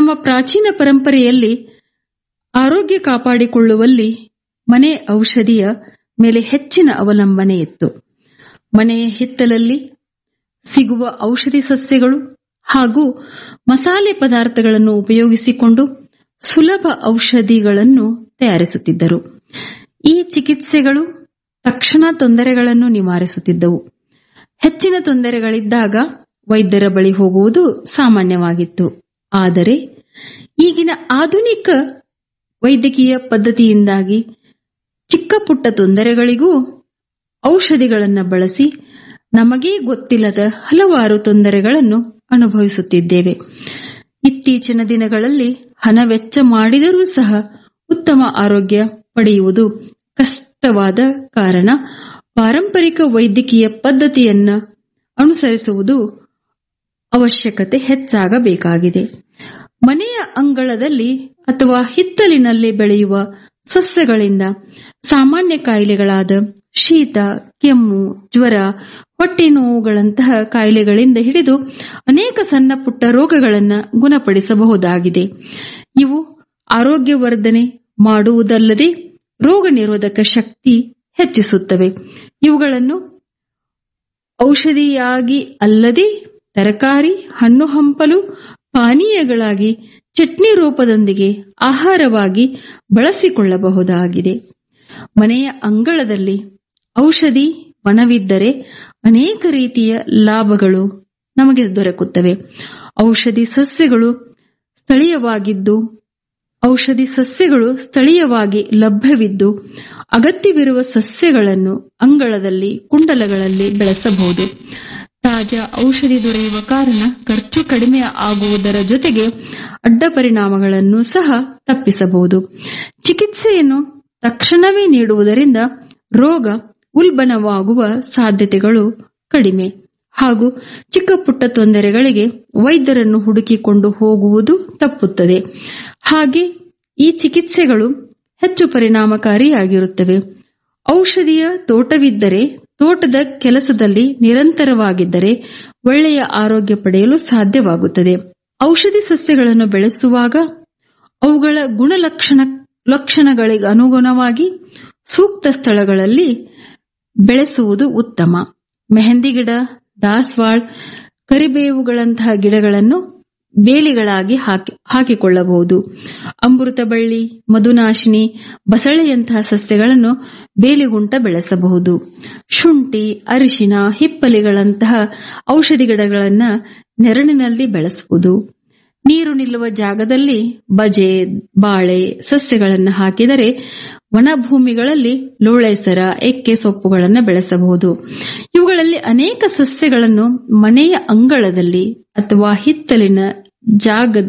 ನಮ್ಮ ಪ್ರಾಚೀನ ಪರಂಪರೆಯಲ್ಲಿ ಆರೋಗ್ಯ ಕಾಪಾಡಿಕೊಳ್ಳುವಲ್ಲಿ ಮನೆ ಔಷಧಿಯ ಮೇಲೆ ಹೆಚ್ಚಿನ ಅವಲಂಬನೆ ಇತ್ತು ಮನೆಯ ಹಿತ್ತಲಲ್ಲಿ ಸಿಗುವ ಔಷಧಿ ಸಸ್ಯಗಳು ಹಾಗೂ ಮಸಾಲೆ ಪದಾರ್ಥಗಳನ್ನು ಉಪಯೋಗಿಸಿಕೊಂಡು ಸುಲಭ ಔಷಧಿಗಳನ್ನು ತಯಾರಿಸುತ್ತಿದ್ದರು ಈ ಚಿಕಿತ್ಸೆಗಳು ತಕ್ಷಣ ತೊಂದರೆಗಳನ್ನು ನಿವಾರಿಸುತ್ತಿದ್ದವು ಹೆಚ್ಚಿನ ತೊಂದರೆಗಳಿದ್ದಾಗ ವೈದ್ಯರ ಬಳಿ ಹೋಗುವುದು ಸಾಮಾನ್ಯವಾಗಿತ್ತು ಆದರೆ ಈಗಿನ ಆಧುನಿಕ ವೈದ್ಯಕೀಯ ಪದ್ಧತಿಯಿಂದಾಗಿ ಚಿಕ್ಕ ಪುಟ್ಟ ತೊಂದರೆಗಳಿಗೂ ಔಷಧಿಗಳನ್ನು ಬಳಸಿ ನಮಗೇ ಗೊತ್ತಿಲ್ಲದ ಹಲವಾರು ತೊಂದರೆಗಳನ್ನು ಅನುಭವಿಸುತ್ತಿದ್ದೇವೆ ಇತ್ತೀಚಿನ ದಿನಗಳಲ್ಲಿ ಹಣ ವೆಚ್ಚ ಮಾಡಿದರೂ ಸಹ ಉತ್ತಮ ಆರೋಗ್ಯ ಪಡೆಯುವುದು ಕಷ್ಟವಾದ ಕಾರಣ ಪಾರಂಪರಿಕ ವೈದ್ಯಕೀಯ ಪದ್ಧತಿಯನ್ನ ಅನುಸರಿಸುವುದು ಅವಶ್ಯಕತೆ ಹೆಚ್ಚಾಗಬೇಕಾಗಿದೆ ಮನೆಯ ಅಂಗಳದಲ್ಲಿ ಅಥವಾ ಹಿತ್ತಲಿನಲ್ಲಿ ಬೆಳೆಯುವ ಸಸ್ಯಗಳಿಂದ ಸಾಮಾನ್ಯ ಕಾಯಿಲೆಗಳಾದ ಶೀತ ಕೆಮ್ಮು ಜ್ವರ ಹೊಟ್ಟೆ ನೋವುಗಳಂತಹ ಕಾಯಿಲೆಗಳಿಂದ ಹಿಡಿದು ಅನೇಕ ಸಣ್ಣ ಪುಟ್ಟ ರೋಗಗಳನ್ನು ಗುಣಪಡಿಸಬಹುದಾಗಿದೆ ಇವು ಆರೋಗ್ಯವರ್ಧನೆ ಮಾಡುವುದಲ್ಲದೆ ರೋಗ ನಿರೋಧಕ ಶಕ್ತಿ ಹೆಚ್ಚಿಸುತ್ತವೆ ಇವುಗಳನ್ನು ಔಷಧಿಯಾಗಿ ಅಲ್ಲದೆ ತರಕಾರಿ ಹಣ್ಣು ಹಂಪಲು ಪಾನೀಯಗಳಾಗಿ ಚಟ್ನಿ ರೂಪದೊಂದಿಗೆ ಆಹಾರವಾಗಿ ಬಳಸಿಕೊಳ್ಳಬಹುದಾಗಿದೆ ಮನೆಯ ಅಂಗಳದಲ್ಲಿ ಔಷಧಿ ವನವಿದ್ದರೆ ಅನೇಕ ರೀತಿಯ ಲಾಭಗಳು ನಮಗೆ ದೊರಕುತ್ತವೆ ಔಷಧಿ ಸಸ್ಯಗಳು ಸ್ಥಳೀಯವಾಗಿದ್ದು ಔಷಧಿ ಸಸ್ಯಗಳು ಸ್ಥಳೀಯವಾಗಿ ಲಭ್ಯವಿದ್ದು ಅಗತ್ಯವಿರುವ ಸಸ್ಯಗಳನ್ನು ಅಂಗಳದಲ್ಲಿ ಕುಂಡಲಗಳಲ್ಲಿ ಬೆಳೆಸಬಹುದು ತಾಜಾ ಔಷಧಿ ದೊರೆಯುವ ಕಾರಣ ಖರ್ಚು ಕಡಿಮೆ ಆಗುವುದರ ಜೊತೆಗೆ ಅಡ್ಡ ಪರಿಣಾಮಗಳನ್ನು ಸಹ ತಪ್ಪಿಸಬಹುದು ಚಿಕಿತ್ಸೆಯನ್ನು ತಕ್ಷಣವೇ ನೀಡುವುದರಿಂದ ರೋಗ ಉಲ್ಬಣವಾಗುವ ಸಾಧ್ಯತೆಗಳು ಕಡಿಮೆ ಹಾಗೂ ಚಿಕ್ಕ ಪುಟ್ಟ ತೊಂದರೆಗಳಿಗೆ ವೈದ್ಯರನ್ನು ಹುಡುಕಿಕೊಂಡು ಹೋಗುವುದು ತಪ್ಪುತ್ತದೆ ಹಾಗೆ ಈ ಚಿಕಿತ್ಸೆಗಳು ಹೆಚ್ಚು ಪರಿಣಾಮಕಾರಿಯಾಗಿರುತ್ತವೆ ಔಷಧಿಯ ತೋಟವಿದ್ದರೆ ತೋಟದ ಕೆಲಸದಲ್ಲಿ ನಿರಂತರವಾಗಿದ್ದರೆ ಒಳ್ಳೆಯ ಆರೋಗ್ಯ ಪಡೆಯಲು ಸಾಧ್ಯವಾಗುತ್ತದೆ ಔಷಧಿ ಸಸ್ಯಗಳನ್ನು ಬೆಳೆಸುವಾಗ ಅವುಗಳ ಗುಣಲಕ್ಷಣ ಲಕ್ಷಣಗಳಿಗೆ ಅನುಗುಣವಾಗಿ ಸೂಕ್ತ ಸ್ಥಳಗಳಲ್ಲಿ ಬೆಳೆಸುವುದು ಉತ್ತಮ ಮೆಹಂದಿ ಗಿಡ ದಾಸ್ವಾಳ್ ಕರಿಬೇವುಗಳಂತಹ ಗಿಡಗಳನ್ನು ಬೇಲಿಗಳಾಗಿ ಹಾಕಿ ಹಾಕಿಕೊಳ್ಳಬಹುದು ಅಮೃತ ಬಳ್ಳಿ ಮಧುನಾಶಿನಿ ಬಸಳೆಯಂತಹ ಸಸ್ಯಗಳನ್ನು ಬೇಲಿಗುಂಟ ಬೆಳೆಸಬಹುದು ಶುಂಠಿ ಅರಿಶಿನ ಹಿಪ್ಪಲಿಗಳಂತಹ ಔಷಧಿ ಗಿಡಗಳನ್ನು ನೆರಳಿನಲ್ಲಿ ಬೆಳೆಸುವುದು ನೀರು ನಿಲ್ಲುವ ಜಾಗದಲ್ಲಿ ಬಜೆ ಬಾಳೆ ಸಸ್ಯಗಳನ್ನು ಹಾಕಿದರೆ ವನಭೂಮಿಗಳಲ್ಲಿ ಲೋಳೆಸರ ಎಕ್ಕೆ ಸೊಪ್ಪುಗಳನ್ನು ಬೆಳೆಸಬಹುದು ಇವುಗಳಲ್ಲಿ ಅನೇಕ ಸಸ್ಯಗಳನ್ನು ಮನೆಯ ಅಂಗಳದಲ್ಲಿ ಅಥವಾ ಹಿತ್ತಲಿನ ಜಾಗ